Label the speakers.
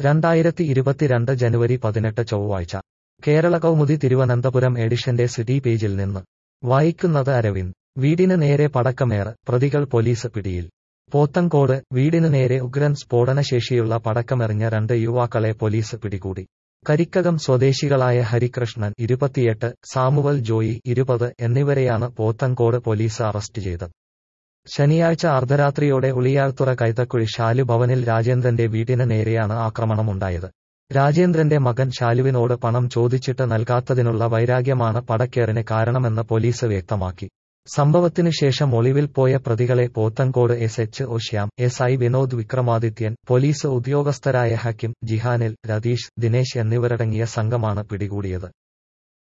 Speaker 1: രണ്ടായിരത്തി ഇരുപത്തിരണ്ട് ജനുവരി പതിനെട്ട് ചൊവ്വാഴ്ച കേരള കൗമുദി തിരുവനന്തപുരം എഡിഷന്റെ സിറ്റി പേജിൽ നിന്ന് വായിക്കുന്നത് അരവിന്ദ് വീടിന് നേരെ പടക്കമേറ് പ്രതികൾ പോലീസ് പിടിയിൽ പോത്തങ്കോട് വീടിന് നേരെ ഉഗ്രൻ സ്ഫോടനശേഷിയുള്ള പടക്കമെറിഞ്ഞ രണ്ട് യുവാക്കളെ പോലീസ് പിടികൂടി കരിക്കകം സ്വദേശികളായ ഹരികൃഷ്ണൻ ഇരുപത്തിയെട്ട് സാമുവൽ ജോയി ഇരുപത് എന്നിവരെയാണ് പോത്തങ്കോട് പോലീസ് അറസ്റ്റ് ചെയ്തത് ശനിയാഴ്ച അർദ്ധരാത്രിയോടെ ഉളിയാൾത്തുറ കൈതക്കുഴി ഷാലു ഭവനിൽ രാജേന്ദ്രന്റെ വീടിന് നേരെയാണ് ആക്രമണമുണ്ടായത് രാജേന്ദ്രന്റെ മകൻ ശാലുവിനോട് പണം ചോദിച്ചിട്ട് നൽകാത്തതിനുള്ള വൈരാഗ്യമാണ് പടക്കേറിന് കാരണമെന്ന് പോലീസ് വ്യക്തമാക്കി സംഭവത്തിനു ശേഷം ഒളിവിൽ പോയ പ്രതികളെ Pothencode S H O Shyam S I Vinod Vikramadithyan police ഉദ്യോഗസ്ഥരായ ഹക്കിം ജിഹാനിൽ രതീഷ് ദിനേശ് എന്നിവരടങ്ങിയ സംഘമാണ് പിടികൂടിയത്